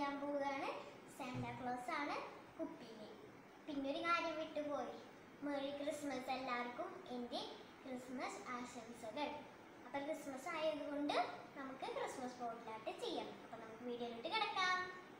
ചെയ്യാൻ പോവുകയാണ് സാന്റാക്ലോസ് ആണ് കുപ്പിയിൽ പിന്നെ ഒരു കാര്യം വിട്ടുപോയി മേരി ക്രിസ്മസ് എല്ലാവർക്കും എൻ്റെ ക്രിസ്മസ് ആശംസകൾ അപ്പം ക്രിസ്മസ് ആയതുകൊണ്ട് നമുക്ക് ക്രിസ്മസ് ബോട്ടിലാട്ട് ചെയ്യാം അപ്പം നമുക്ക് വീഡിയോയിലോട്ട് കിടക്കാം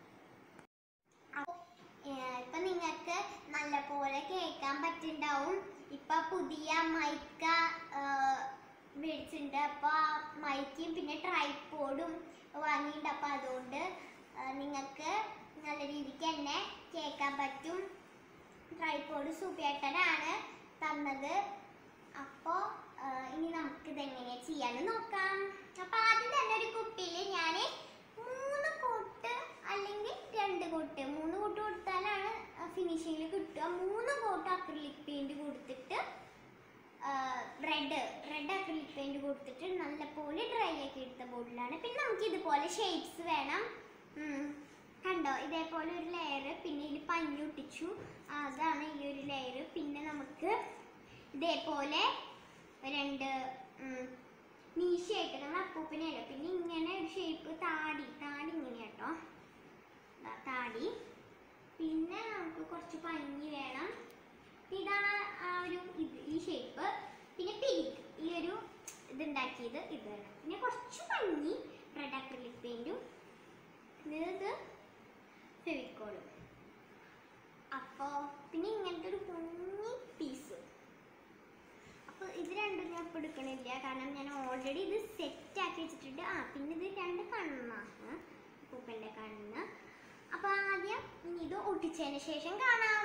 ഇപ്പൊ നിങ്ങൾക്ക് നല്ല പോലെ കേൾക്കാൻ പറ്റുണ്ടാവും ഇപ്പൊ പുതിയ മൈക്ക മേടിച്ചിട്ടുണ്ട് അപ്പൊ മൈക്കും പിന്നെ ട്രൈപ്പോഡും വാങ്ങിയിട്ടുണ്ട് അപ്പൊ അതുകൊണ്ട് നിങ്ങൾക്ക് നല്ല രീതിക്ക് തന്നെ കേൾക്കാൻ പറ്റും ട്രൈപ്പോഡ് സൂപ്പേട്ടനാണ് തന്നത് അപ്പോൾ ഇനി നമുക്ക് ഇതെങ്ങനെ ചെയ്യാന്ന് നോക്കാം അപ്പൊ ആദ്യം തന്നെ ഒരു കുപ്പിയിൽ ഞാൻ മൂന്ന് കോട്ട് അല്ലെങ്കിൽ രണ്ട് കോട്ട് മൂന്ന് കോട്ട് കൊടുത്താലാണ് ഫിനിഷിങ്ങിൽ കിട്ടുക മൂന്ന് കോട്ട് അക്രിലിക് പെയിന്റ് കൊടുത്തിട്ട് റെഡ് റെഡ് അക്രിലിക് പെയിന്റ് കൊടുത്തിട്ട് നല്ലപോലെ ഡ്രൈ ആക്കി എടുത്ത ബോട്ടിലാണ് പിന്നെ നമുക്ക് ഇതുപോലെ ഷേപ്സ് വേണം ഉം. കണ്ടോ ഇതേപോലെ ഒരു ലെയർ പിന്നെ ഇതിൽ പഞ്ഞി ഒട്ടിച്ചു അതാണ് ഈ ഒരു ലെയർ പിന്നെ നമുക്ക് ഇതേപോലെ രണ്ട് ഉം, മീശയായിട്ട് നമ്മൾ അപ്പൂപ്പനെയല്ല പിന്നെ ഇങ്ങനെ ഒരു ഷേപ്പ് താടി താടി ഇങ്ങനെ കേട്ടോ ദാ താടി പിന്നെ നമുക്ക് കുറച്ച് പഞ്ഞി വേണം ഇതാണ് ആ ഒരു ഇത് ഈ ഷേപ്പ് പിന്നെ പിരിക്ക് ഈ ഒരു ഇതുണ്ടാക്കിയത് ഇത് വേണം പിന്നെ കുറച്ച് പഞ്ഞി റെഡ് അക്രിലിക് പെയിൻറ്റും ഇത് ഫെവിക്കോളും അപ്പോൾ പിന്നെ ഇങ്ങനത്തെ ഒരു കുഞ്ഞി പീസ് അപ്പോൾ ഇത് രണ്ടും ഞാൻ ഇപ്പോൾ എടുക്കണില്ല കാരണം ഞാൻ ഓൾറെഡി ഇത് സെറ്റ് ആക്കി വെച്ചിട്ടുണ്ട് ആ പിന്നെ ഇത് രണ്ട് കണ്ണാണ് പൂപ്പൻ്റെ കണ്ണ് അപ്പോൾ ആദ്യം ഇനി ഇത് ഒട്ടിച്ചതിന് ശേഷം കാണാം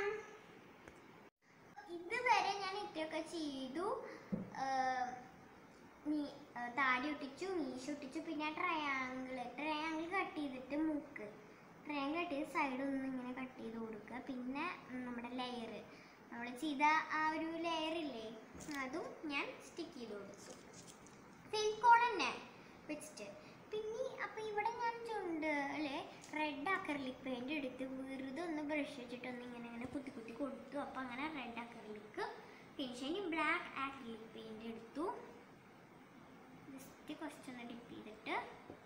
ഇതുവരെ ഞാൻ ഇത്രയൊക്കെ ചെയ്തു ആഹ് മീ ആഹ് താടി ഒട്ടിച്ചു മീശ ഒട്ടിച്ചു പിന്നെ ട്രയാങ്കിൾ ട്രയാങ്കിൾ കട്ട് ചെയ്തിട്ട് മൂക്ക് ട്രയാങ്കിൾ കട്ട് ചെയ്ത് സൈഡ് ഒന്ന് ഇങ്ങനെ കട്ട് ചെയ്ത് കൊടുക്കുക പിന്നെ ഉം, നമ്മുടെ ലെയർ നമ്മൾ ചെയ്ത ആ ഒരു ലെയർ ഇല്ലേ അതും ഞാൻ സ്റ്റിക്ക് ചെയ്ത് കൊടുത്തു ഫെവിക്കോൾ തന്നെ വെച്ചിട്ട് പിന്നെ അപ്പം ഇവിടെ ഞാൻ ചുണ്ട് അല്ലേ റെഡ് അക്കർലിക് പെയിന്റ് എടുത്ത് വെറുതെ ഒന്ന് ബ്രഷ് വെച്ചിട്ട് ഒന്ന് ഇങ്ങനെ ഇങ്ങനെ കുത്തി കുത്തി കൊടുത്തു അപ്പം അങ്ങനെ റെഡ് അക്കർലിക് ഫിനിഷ് ഇനി ബ്ലാക്ക് ആക്രിലിക് പെയിന്റ് എടുത്തു ജസ്റ്റ് കുറച്ചൊന്ന് ഡിപ്പ് ചെയ്തിട്ട്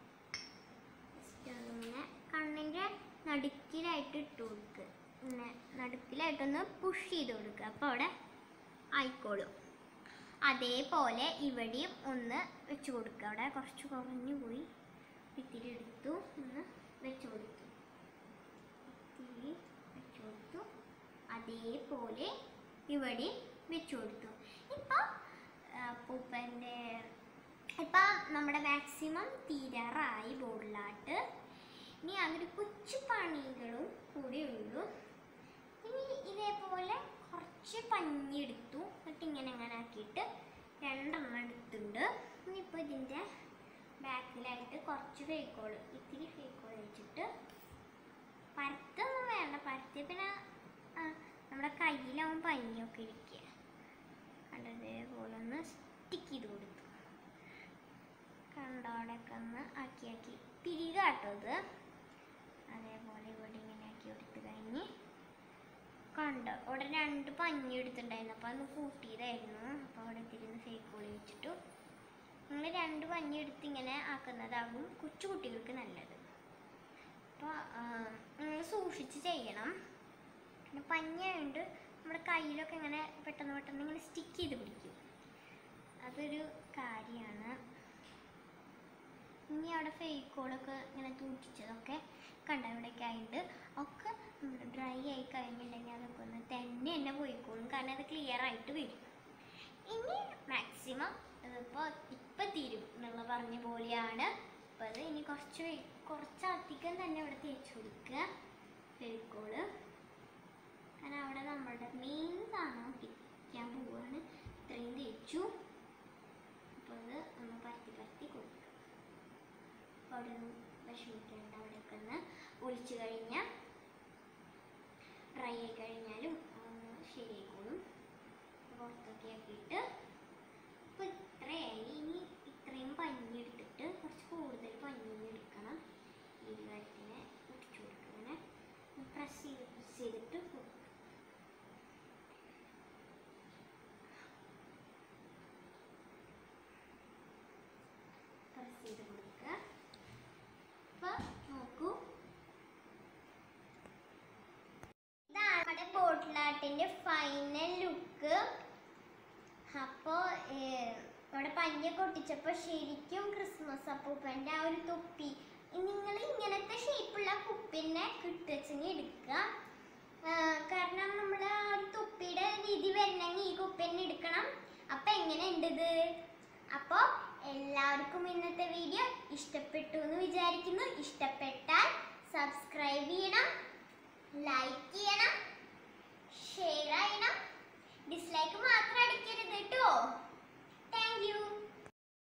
ജസ്റ്റ് ഒന്നിങ്ങനെ കണ്ണിൻ്റെ നടുക്കിലായിട്ട് ഇട്ട് കൊടുക്കുക ഇങ്ങനെ നടുക്കിലായിട്ടൊന്ന് പുഷ് ചെയ്ത് കൊടുക്കുക അപ്പോൾ അവിടെ ആയിക്കോളും അതേപോലെ ഇവിടെയും ഒന്ന് വെച്ച് കൊടുക്കുക അവിടെ കുറച്ച് കുറഞ്ഞു പോയി ഇത്തിരി എടുത്തു ഒന്ന് വെച്ച് കൊടുത്തു ഇത്തിരി വെച്ച് കൊടുത്തു അതേപോലെ ഇവിടെയും വെച്ച് കൊടുത്തു ഇപ്പം പൂപ്പൻ്റെ ഇപ്പം നമ്മുടെ മാക്സിമം തീരാറായി ബോർഡിലാട്ട് ഇനി അതൊരു കൊച്ചു പണികളും കൂടി ഉള്ളൂ ഇനി ഇതേപോലെ കുറച്ച് പഞ്ഞി എടുത്തു എന്നിട്ട് ഇങ്ങനെ അങ്ങനെ ആക്കിയിട്ട് രണ്ടെണ്ണം എടുത്തിട്ടുണ്ട് ഇനിയിപ്പോൾ ഇതിൻ്റെ ബാക്കിലായിട്ട് കുറച്ച് ഫേക്കോൾ ഇത്തിരി ഫേക്കോൾ വെച്ചിട്ട് പരത്തൊന്നും വേണ്ട പരത്തി പിന്നെ ആ, നമ്മുടെ കയ്യിലാവും പഞ്ഞിയൊക്കെ ഇരിക്കുക കണ്ടോ ഇതേപോലെ ഒന്ന് സ്റ്റിക്ക് ചെയ്ത് കൊടുത്തു കണ്ടോടൊക്കെ ഒന്ന് ആക്കി ആക്കി പിരിക കേട്ടോ ഇത് അതേപോലെ ഇവിടെ ഇങ്ങനെ ആക്കി കൊടുത്ത് കഴിഞ്ഞ് കണ്ടോ ഇവിടെ രണ്ട് പഞ്ഞി എടുത്തിട്ടുണ്ടായിരുന്നു അപ്പോൾ അന്ന് കൂട്ടിയതായിരുന്നു അപ്പോൾ അവിടെ ഇത്തിരി ഫേക്കോളി വെച്ചിട്ടു നിങ്ങൾ രണ്ട് പഞ്ഞി എടുത്ത് ഇങ്ങനെ ആക്കുന്നതാകും കൊച്ചു കുട്ടികൾക്ക് നല്ലത് അപ്പോൾ നിങ്ങൾ സൂക്ഷിച്ച് ചെയ്യണം പിന്നെ പഞ്ഞായതുകൊണ്ട് നമ്മുടെ കയ്യിലൊക്കെ ഇങ്ങനെ പെട്ടെന്ന് പെട്ടെന്ന് ഇങ്ങനെ സ്റ്റിക്ക് ചെയ്ത് പിടിക്കും അതൊരു കാര്യമാണ് ഇനി അവിടെ ഫേക്കോളൊക്കെ ഇങ്ങനെ തൂക്കിച്ചതൊക്കെ കണ്ട ഇവിടെയൊക്കെ ആയിട്ട് ഒക്കെ ഡ്രൈ ആയി കഴിഞ്ഞിട്ടുണ്ടെങ്കിൽ അതൊക്കെ ഒന്ന് തന്നെ തന്നെ പോയിക്കോളും കാരണം അത് ക്ലിയർ ആയിട്ട് വരും ഇനി മാക്സിമം ഇതിപ്പോൾ ഇപ്പം തീരും എന്നുള്ള പറഞ്ഞ പോലെയാണ് അപ്പോൾ അത് ഇനി കുറച്ച് വെ- കുറച്ചധികം തന്നെ ഇവിടെ തേച്ച് കൊടുക്കുക ഫെവിക്കോള് കാരണം അവിടെ നമ്മളുടെ മെയിൻ സാധനം പിക്കാൻ പോവുകയാണ് ഇത്രയും തേച്ചു അപ്പോൾ അത് ഒന്ന് പരത്തി പരത്തി കൊടുക്കുക അപ്പോൾ അവിടെ ഒന്നും വിഷമിക്കേണ്ട അവിടെയൊക്കെ ഒന്ന് ഒളിച്ചു കഴിഞ്ഞാൽ ഡ്രൈ ആയി കഴിഞ്ഞാലും ഒന്ന് ശരിയായിക്കോളും പുറത്തൊക്കെ ആക്കിയിട്ട് അപ്പോൾ ഇത്രയായി ഇനി ഇത്രയും പഞ്ഞി എടുത്തിട്ട് കുറച്ച് കൂടുതൽ പഞ്ഞി എടുക്കണം ഈ ഒരു കാര്യത്തിന് ഒട്ടിച്ചു കൊടുക്കുക അങ്ങനെ പ്രസ് ചെയ്ത് പ്രസ് ചെയ്തിട്ട് കൊടുക്കുക പ്രസ് ചെയ്ത് കൊടുക്കുക അപ്പോൾ നോക്കൂ ബോട്ടിൽ ആർട്ടിന്റെ ഫൈനൽ ലുക്ക് അപ്പോൾ ഇവിടെ പഞ്ഞൊക്കെ ഒട്ടിച്ചപ്പോൾ ശരിക്കും ക്രിസ്മസ് അപ്പൂപ്പൻ്റെ ആ ഒരു തൊപ്പി നിങ്ങൾ ഇങ്ങനത്തെ ഷേപ്പുള്ള കുപ്പിനെ കിട്ടുവെച്ചെങ്കിൽ എടുക്കുക ആ, കാരണം നമ്മൾ ആ ഒരു തൊപ്പിയുടെ രീതി വരണമെങ്കിൽ ഈ കുപ്പി തന്നെ എടുക്കണം അപ്പം എങ്ങനെ ഉണ്ട് ഇത് അപ്പോൾ എല്ലാവർക്കും ഇന്നത്തെ വീഡിയോ ഇഷ്ടപ്പെട്ടു എന്ന് വിചാരിക്കുന്നു ഇഷ്ടപ്പെട്ടാൽ സബ്സ്ക്രൈബ് ചെയ്യണം ലൈക്ക് ചെയ്യണം ഷെയർ ചെയ്യണം ഡിസ്ലൈക്ക് മാത്രം അടിക്കരുത് കേട്ടോ താങ്ക് യു